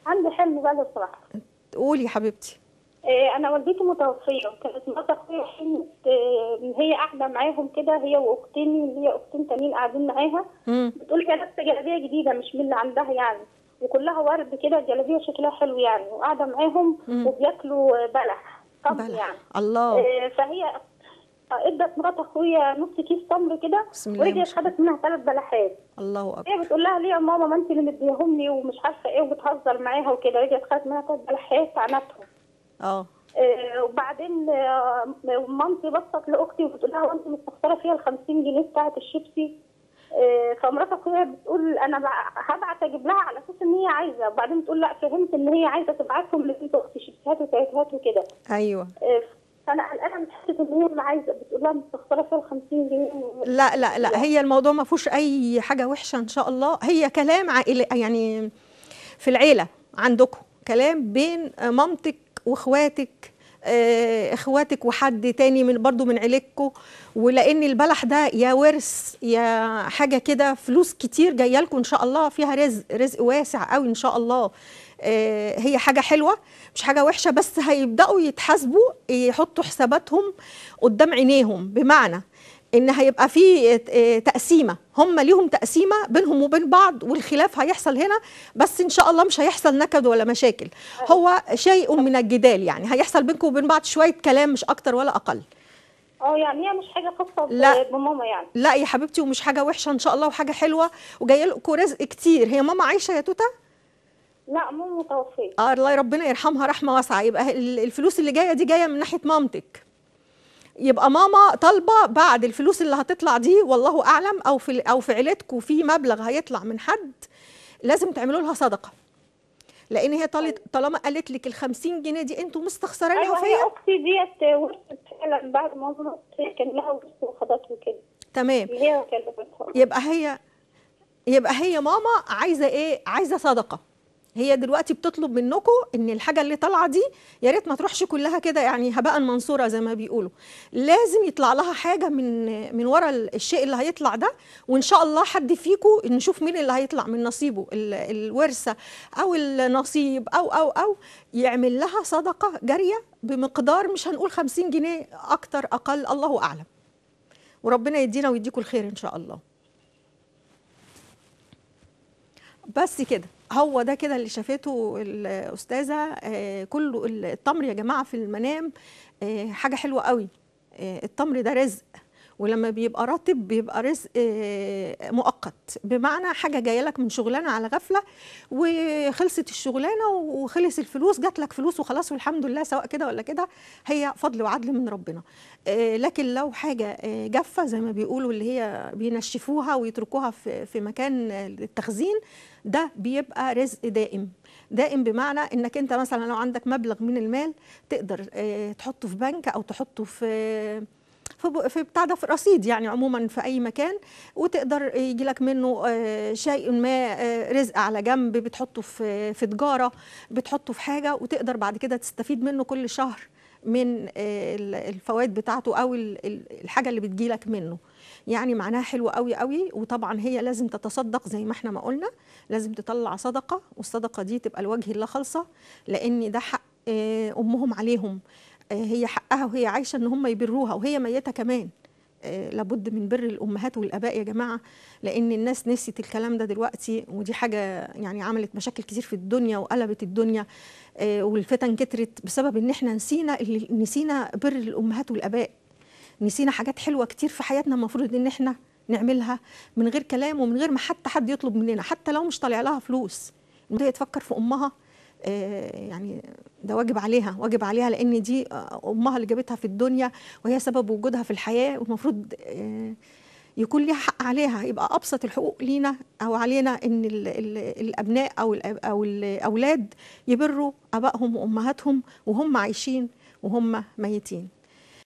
عندي حلم بقى لو سمحت قولي يا حبيبتي إيه، انا والدتي متوفيه وكانت مرات اخويا حلمت إيه، ان هي قاعده معاهم كده هي واختين اللي هي اختين تانيين قاعدين معاها مم. بتقول كده لابسه جلابيه جديده مش من اللي عندها يعني وكلها ورد كده جلابيه شكلها حلو يعني وقاعده معاهم وبياكلوا بلح تمر بلح. يعني الله إيه، فهي ادت مرات اخويا نص كيس تمر كده بسم الله ما ورجعت شاء الله. خدت منها ثلاث بلحات الله اكبر هي بتقول لها ليه يا ماما ما انت اللي مديهم لي ومش عارفه ايه وبتهزر معاها وكده رجعت خدت منها ثلاث بلحات عنتهم اه آه، وبعدين آه، مامتي بصت لاختي وبتقول لها وانت مستخسره فيها ال 50 جنيه بتاعه الشيبسي آه، فمرات اخويا بتقول انا بع- هبعت اجيب لها على اساس ان هي عايزه وبعدين بتقول لا فهمت ان هي عايزه تبعتهم لبنت اختي شيبسيهات وكايتات وكده ايوه آه، فانا قلقانه من حته ان هي اللي عايزه بتقول لها مستخسره فيها ال 50 جنيه لا لا لا هي الموضوع ما فيهوش اي حاجه وحشه ان شاء الله هي كلام عائلي يعني في العيله عندكم كلام بين مامتك واخواتك آه، اخواتك وحد تاني من برضو من عيلتكم ولان البلح ده يا ورث يا حاجه كده فلوس كتير جايه لكم ان شاء الله فيها رزق رزق واسع قوي ان شاء الله آه، هي حاجه حلوه مش حاجه وحشه بس هيبداوا يتحاسبوا يحطوا حساباتهم قدام عينيهم بمعنى ان هيبقى في آه، تقسيمه هم ليهم تقسيمه بينهم وبين بعض والخلاف هيحصل هنا بس ان شاء الله مش هيحصل نكد ولا مشاكل هو شيء من الجدال يعني هيحصل بينكم وبين بعض شويه كلام مش اكتر ولا اقل اه يعني هي مش حاجه خاصه ب- لا. بماما يعني لا يا حبيبتي ومش حاجه وحشه ان شاء الله وحاجه حلوه وجايه لكم رزق كتير هي ماما عايشه يا توته لا ماما متوفيه اه الله ربنا يرحمها رحمه واسعه يبقى ال- الفلوس اللي جايه دي جايه من ناحيه مامتك يبقى ماما طالبه بعد الفلوس اللي هتطلع دي والله اعلم او في او في عيلتكم في مبلغ هيطلع من حد لازم تعملوا لها صدقه لان هي طالت طالما قالت لك ال 50 جنيه دي انتوا مستخسرينها ايوه هي فيا اختي ديت ورثت فعلا بعد ما ظهرت هي كان لها ورث وخدته وكده تمام اللي هي كلفتها يبقى هي يبقى هي ماما عايزه ايه عايزه صدقه هي دلوقتي بتطلب منكم ان الحاجه اللي طالعه دي يا ريت ما تروحش كلها كده يعني هباء منصوره زي ما بيقولوا لازم يطلع لها حاجه من من ورا الشيء اللي هيطلع ده وان شاء الله حد فيكم نشوف مين اللي هيطلع من نصيبه ال- الورثه او النصيب او او او يعمل لها صدقه جاريه بمقدار مش هنقول 50 جنيه اكتر اقل الله اعلم وربنا يدينا ويديكم الخير ان شاء الله بس كده هو ده كده اللي شافته الاستاذه آه، كله التمر يا جماعه في المنام آه، حاجه حلوه قوي آه، التمر ده رزق ولما بيبقى راتب بيبقى رزق آه، مؤقت بمعنى حاجه جايه لك من شغلانه على غفله وخلصت الشغلانه وخلص الفلوس جات لك فلوس وخلاص والحمد لله سواء كده ولا كده هي فضل وعدل من ربنا آه، لكن لو حاجه آه، جافه زي ما بيقولوا اللي هي بينشفوها ويتركوها في في مكان آه، للتخزين ده بيبقى رزق دائم دائم بمعنى انك انت مثلا لو عندك مبلغ من المال تقدر آه، تحطه في بنك او تحطه في في ب- في بتاع ده في رصيد يعني عموما في اي مكان وتقدر يجي لك منه آه، شيء ما آه، رزق على جنب بتحطه في في تجاره بتحطه في حاجه وتقدر بعد كده تستفيد منه كل شهر من آه، ال- الفوائد بتاعته او ال- ال- الحاجه اللي بتجيلك منه يعني معناها حلو قوي قوي وطبعا هي لازم تتصدق زي ما احنا ما قلنا لازم تطلع صدقه والصدقه دي تبقى لوجه الله خالصه لان ده حق آه، امهم عليهم آه، هي حقها وهي عايشه ان هم يبروها وهي ميته كمان آه، لابد من بر الامهات والاباء يا جماعه لان الناس نسيت الكلام ده دلوقتي ودي حاجه يعني عملت مشاكل كتير في الدنيا وقلبت الدنيا آه، والفتن كترت بسبب ان احنا نسينا اللي- نسينا بر الامهات والاباء نسينا حاجات حلوه كتير في حياتنا المفروض ان احنا نعملها من غير كلام ومن غير ما حتى حد يطلب مننا حتى لو مش طالع لها فلوس إن هي تفكر في امها آه، يعني ده واجب عليها واجب عليها لان دي آه، امها اللي جابتها في الدنيا وهي سبب وجودها في الحياه والمفروض آه، يكون ليها حق عليها يبقى ابسط الحقوق لينا او علينا ان ال ال الابناء او الأب او الاولاد يبروا ابائهم وامهاتهم وهم عايشين وهم ميتين